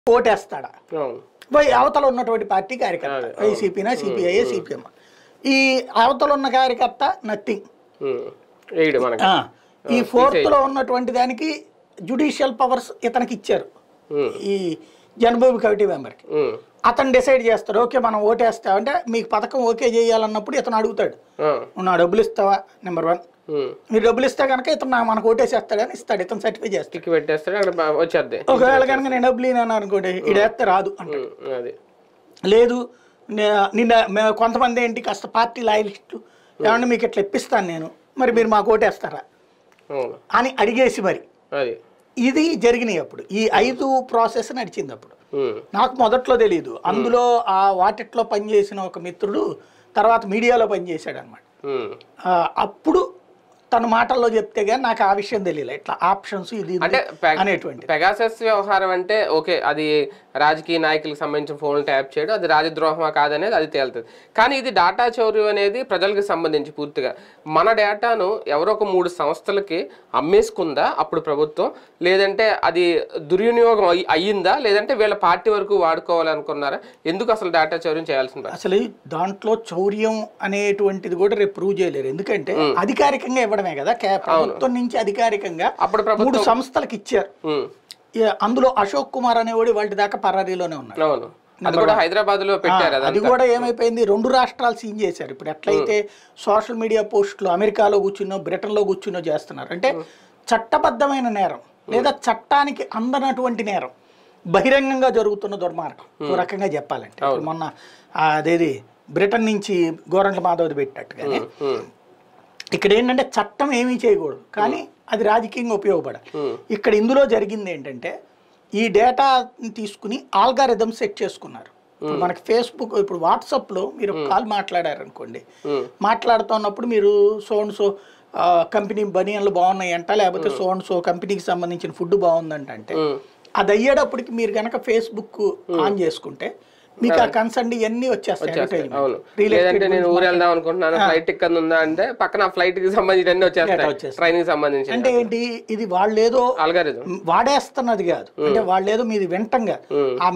ఓటేస్తాడా అవును పోయి అవతల ఉన్నటువంటి పార్టీ కార్యకర్త వైసీపీనా సిపిఐ సిపిఎం ఈ అవతల ఉన్న కార్యకర్త నథింగ్ ఉమ్. వేయడు మనకి ఈ ఫోర్త్ లో ఉన్నటువంటి దానికి జుడిషియల్ పవర్స్ ఇతనికి ఇచ్చారు ఉమ్. ఈ జన్మభూమి కమిటీ మెంబర్కి ఉమ్. అతను డిసైడ్ చేస్తాడు ఓకే మనం ఓటేస్తామంటే మీకు పథకం ఓకే చేయాలన్నప్పుడు ఇతను అడుగుతాడు ఆ. నువ్వు నా డబ్బులు ఇస్తావా నెంబర్ వన్ ఉమ్. మీరు డబ్బులు ఇస్తే కనుక ఇతను నా- మనకు ఓటేసేస్తాడని ఇస్తాడు ఇతను సర్టిఫై చేస్తాడు టిక్ పెట్టేస్తాడు అక్కడ బా- వచ్చేద్ది ఒకవేళ కనుక నేను డబ్బులు ఇనాను అనుకోండి ఇడేస్తే రాదు అంటాడు ఉమ్. అది లేదు నే- నిన్న మే- కొంతమంది ఏంటి కాస్త పార్టీ లాయలిస్టు ఏమన్నా మీకు ఇట్లా ఇప్పిస్తాను నేను మరి మీరు మాకు ఓటేస్తారా అవును అని అడిగేసి మరి అది ఇది జరిగినాయి అప్పుడు ఈ ఐదు ప్రాసెస్ నడిచింది అప్పుడు ఉమ్. నాకు మొదట్లో తెలియదు అందులో ఆ వాటిట్లో పనిచేసిన ఒక మిత్రుడు తర్వాత మీడియాలో పనిచేశాడు అనమాట ఉమ్. అప్పుడు తన మాటల్లో చెప్తే కానీ నాకు ఆ విషయం తెలియలే ఇట్లా ఆప్షన్స్ ఇది ఇది అంటే పె- అనేటువంటి పెగాసస్ వ్యవహారం అంటే ఓకే అది రాజకీయ నాయకులకు సంబంధించిన ఫోన్లు ట్యాప్ చేయడం అది రాజద్రోహమా కాదనేది అది తేలుతుంది కానీ ఇది డేటా చౌర్యం అనేది ప్రజలకు సంబంధించి పూర్తిగా మన డేటాను ఎవరో ఒక మూడు సంస్థలకి అమ్మేసుకుందా అప్పుడు ప్రభుత్వం లేదంటే అది దుర్వినియోగం అయ్యి- అయ్యిందా లేదంటే వీళ్ళ పార్టీ వరకు వాడుకోవాలనుకున్నారా ఎందుకు అసలు డేటా చౌర్యం చేయాల్సిన పని? అసలు దాంట్లో చౌర్యం అనేటువంటిది కూడా రేపు ప్రూవ్ చేయలేరు ఎందుకంటే అధికారికంగా ఇవ్వడమే కదా కే- ప్రభుత్వం నుంచి అధికారికంగా అప్పుడు ప్రభుత్వం మూడు సంస్థలకు ఇచ్చారు ఉమ్. ఈ అందులో అశోక్ కుమార్ అనేవాడు వాళ్ళ దాకా పరారీలోనే ఉన్నాడు అవును అది కూడా హైదరాబాద్ లో పెట్టారు అది కూడా ఏమైపోయింది రెండు రాష్ట్రాలు సీన్ చేశారు ఇప్పుడు ఎట్లయితే సోషల్ మీడియా పోస్టులు అమెరికాలో కూర్చున్నో బ్రిటన్లో కూర్చున్నో చేస్తున్నారు అంటే చట్టబద్ధమైన నేరం లేదా చట్టానికి అందనటువంటి నేరం బహిరంగంగా జరుగుతున్న దుర్మార్గం ఒక రకంగా చెప్పాలంటే ఇప్పుడు మొన్న ఆ అదేది బ్రిటన్ నుంచి గోరంట్ల మాధవది పెట్టినట్టుగానే ఉమ్. ఇక్కడ ఏంటంటే చట్టం ఏమీ చేయకూడదు కానీ అది రాజకీయంగా ఉపయోగపడాలి ఇక్కడ ఇందులో జరిగింది ఏంటంటే ఈ డేటా తీసుకుని ఆల్గారిథం సెట్ చేసుకున్నారు ఇప్పుడు మనకి ఫేస్బుక్ ఇప్పుడు వాట్సాప్లో మీరు కాల్ మాట్లాడారనుకోండి ఉమ్. మాట్లాడుతున్నప్పుడు మీరు సోన్ సో కంపెనీ బనియన్లు బాగున్నాయంట లేకపోతే సోన్ సో కంపెనీకి సంబంధించిన ఫుడ్ బాగుందంట అంటే ఉమ్. అది అయ్యేటప్పటికి మీరు కనుక ఫేస్బుక్ ఆన్ చేసుకుంటే మీకు ఆ కన్సర్న్ ఇవన్నీ వచ్చేస్తాయి అవును advertisement. Real లేదంటే estate నేను ఊరు వెళ్దాం అనుకుంటున్నాను ఫ్లైట్ టికెట్ ఉందా అంటే పక్కన ఫ్లైట్ కి సంబంధించి అన్ని వచ్చేస్తాయి వచ్చేస్తాయి. ట్రైన్ కి సంబంధించి అంటే ఏంటి ఇది వాళ్ళేదో అల్గారిజం వాడేస్తున్నది కాదు అంటే వాళ్ళేదో మీది వింటం కాదు ఆ